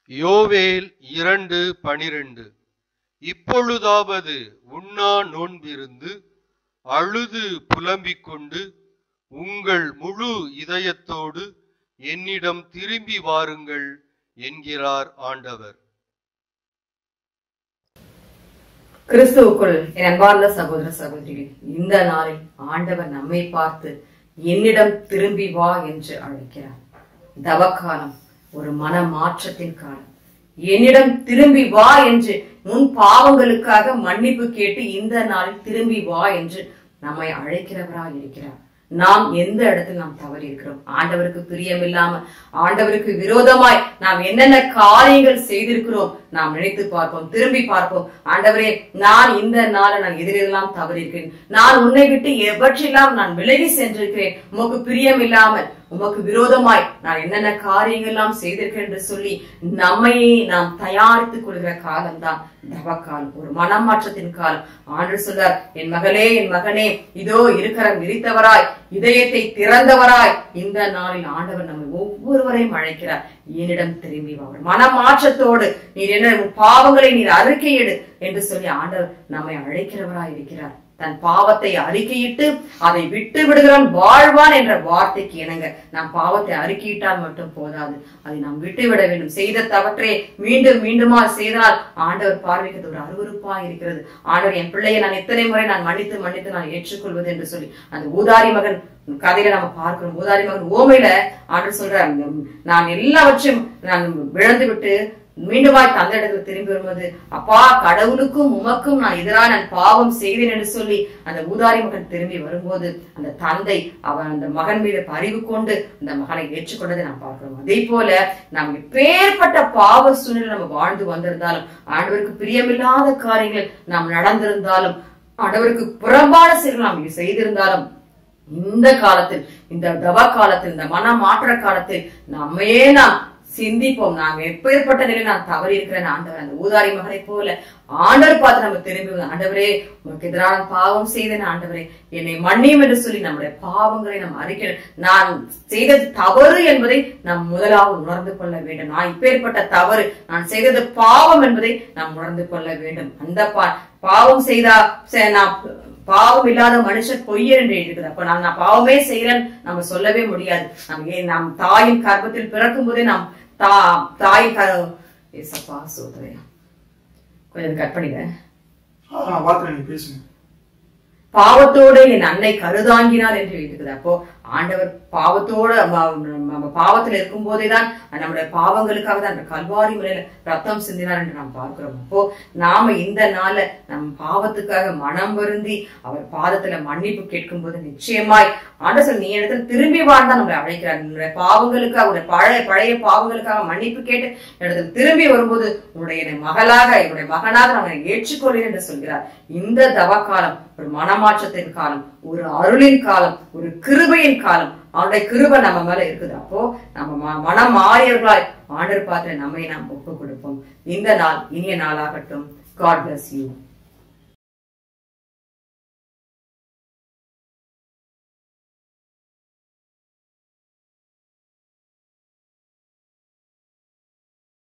யோவேல் இரண்டு பனிரெண்டு இப்பொழுதாவது உண்ணா நோன்பிருந்து அழுது புலம்பிக் கொண்டு உங்கள் முழு இதயத்தோடு என்னிடம் திரும்பி வாருங்கள் என்கிறார் ஆண்டவர் கிறிஸ்துவுக்குள் என் அன்பார்ந்த சகோதர சகோதரிகள் இந்த நாளில் ஆண்டவர் நம்மை பார்த்து என்னிடம் திரும்பி வா என்று அழைக்கிறார் தவக்காலம் ஒரு மன மாற்றத்தின் காலம் என்னிடம் திரும்பி வா என்று முன் பாவங்களுக்காக மன்னிப்பு கேட்டு இந்த நாளில் திரும்பி வா என்று நம்மை அழைக்கிறவரா இருக்கிறார் நாம் எந்த இடத்தில் நாம் தவறி இருக்கிறோம் ஆண்டவருக்கு பிரியமில்லாம ஆண்டவருக்கு விரோதமாய் நாம் என்னென்ன காரியங்கள் செய்திருக்கிறோம் நாம் நினைத்து பார்ப்போம் திரும்பி பார்ப்போம் ஆண்டவரே நான் இந்த நாளை நான் எதிரெல்லாம் தவறி இருக்கிறேன் நான் உன்னை விட்டு எவற்றெல்லாம் நான் விலகி சென்றிருக்கிறேன் உமக்கு பிரியம் இல்லாமல் உமக்கு விரோதமாய் நான் என்னென்ன காரியங்கள் எல்லாம் செய்திருக்கேன் என்று சொல்லி நம்மையே நாம் தயாரித்துக் கொள்கிற காலம்தான் தவக்காலம் ஒரு மனமாற்றத்தின் காலம் ஆண்டு சொல்றார் என் மகளே என் மகனே இதோ இருக்கிற விரித்தவராய் இதயத்தை திறந்தவராய் இந்த நாளில் ஆண்டவர் நம்மை ஒவ்வொருவரையும் அழைக்கிறார் என்னிடம் திரும்பி வா மனமாற்றத்தோடு நீர் என்ன உன் பாவங்களை நீர் அறிக்கையிடு என்று சொல்லி ஆண்டவர் நம்மை அழைக்கிறவராய் இருக்கிறார் தன் பாவத்தை அறிக்கையிட்டு அதை விட்டு விடுகிறான் வாழ்வான் என்ற வார்த்தைக்கு இணங்க நாம் பாவத்தை அறிக்கையிட்டால் மட்டும் போதாது அதை நாம் விட்டு விட வேண்டும் செய்த தவற்றே மீண்டும் மீண்டுமா செய்தனால் ஆண்டவர் பார்வைக்கு ஒரு அருவருப்பா இருக்கிறது ஆண்டவர் என் பிள்ளையை நான் எத்தனை முறை நான் மன்னித்து மன்னித்து நான் ஏற்றுக்கொள்வது என்று சொல்லி அந்த ஊதாரி மகன் கதையில நம்ம பார்க்கிறோம் ஊதாரி மகன் ஓமையில ஆண்டவர் சொல்ற நான் எல்லாவற்றையும் நான் விழுந்து விட்டு மீண்டுமாய் தந்த இடத்துல திரும்பி வரும்போது அப்பா கடவுளுக்கும் உமக்கும் நான் எதிராக நான் பாவம் செய்தேன் என்று சொல்லி அந்த ஊதாரி மகன் திரும்பி வரும்போது அந்த தந்தை அவன் அந்த மகன் மீது பறிவு கொண்டு அந்த மகனை ஏற்றுக்கொண்டதை நாம் பார்க்கிறோம் அதே போல நாம் எப்பேற்பட்ட பாவ சூழ்நிலை நம்ம வாழ்ந்து வந்திருந்தாலும் ஆண்டவருக்கு பிரியமில்லாத காரியங்கள் நாம் நடந்திருந்தாலும் ஆண்டவருக்கு புறம்பான செயல்கள் நாம் செய்திருந்தாலும் இந்த காலத்தில் இந்த தவ காலத்தில் இந்த மன மாற்ற காலத்தில் நம்மையே நாம் சிந்திப்போம் நாம் எப்பேற்பட்ட நிலையில் நான் தவறி இருக்கிறேன் ஆண்டவர் அந்த ஊதாரி மகனை போல ஆண்டவர் பார்த்து நம்ம திரும்பி வந்து, ஆண்டவரே உனக்கு எதிரான பாவம் செய்தேன் ஆண்டவரே என்னை மன்னியும் என்று சொல்லி நம்முடைய பாவங்களை நாம் அறிக்க நான் செய்தது தவறு என்பதை நாம் முதலாவது உணர்ந்து கொள்ள வேண்டும் நான் இப்பேற்பட்ட தவறு நான் செய்தது பாவம் என்பதை நாம் உணர்ந்து கொள்ள வேண்டும் அந்த பா பாவம் செய்தா சே- நான் பாவம் இல்லாத மனுஷன் பொய்யர் என்று இருக்குது அப்ப நான் நான் பாவமே செய்யறேன் நம்ம சொல்லவே முடியாது நம்ம ஏன் நாம் தாயின் கர்ப்பத்தில் பிறக்கும் போதே நாம் தா தாயின் க ஏசப்பா சோதரையா கொஞ்சம் கட் பண்ணிடுங்க ஆ பார்த்து நீங்க பேசுங்க பாவத்தோடு என் அன்னை கருதாங்கினார் என்று இருக்குது அப்போ ஆண்டவர் பாவத்தோட ம- நம்ம பாவத்துல இருக்கும் போதேதான் நம்முடைய பாவங்களுக்காக தான் அந்த கல்வாரி முறையில ரத்தம் சிந்தினார் என்று நாம் பார்க்கிறோம் அப்போ நாம இந்த நாள நம் பாவத்துக்காக மனம் வருந்தி அவர் பாதத்துல மன்னிப்பு கேட்கும் போது நிச்சயமாய் ஆண்டவர் நீ இடத்துல திரும்பி வாழ்ந்தா நம்மளை அழைக்கிறார் உன்னுடைய பாவங்களுக்காக உன்னுடைய பழைய பழைய பாவங்களுக்காக மன்னிப்பு கேட்டு இடத்துல திரும்பி வரும்போது உன்னுடைய என்னை மகளாக என்னுடைய மகனாக நான் உன்னை ஏற்றுக்கொள்கிறேன் என்று சொல்கிறார் இந்த தவ காலம் ஒரு மனமாற்றத்தின் காலம் ஒரு அருளின் காலம் ஒரு கிருபையின் காலம் அவனுடைய கிருபை நம்ம மேல இருக்குது அப்போ நம்ம ம- மனம் மாறியவர்களாய் ஆண்டர் பார்த்து நம்மை நாம் ஒப்பு கொடுப்போம் இந்த நாள் இனிய நாளாகட்டும் காட் bless யூ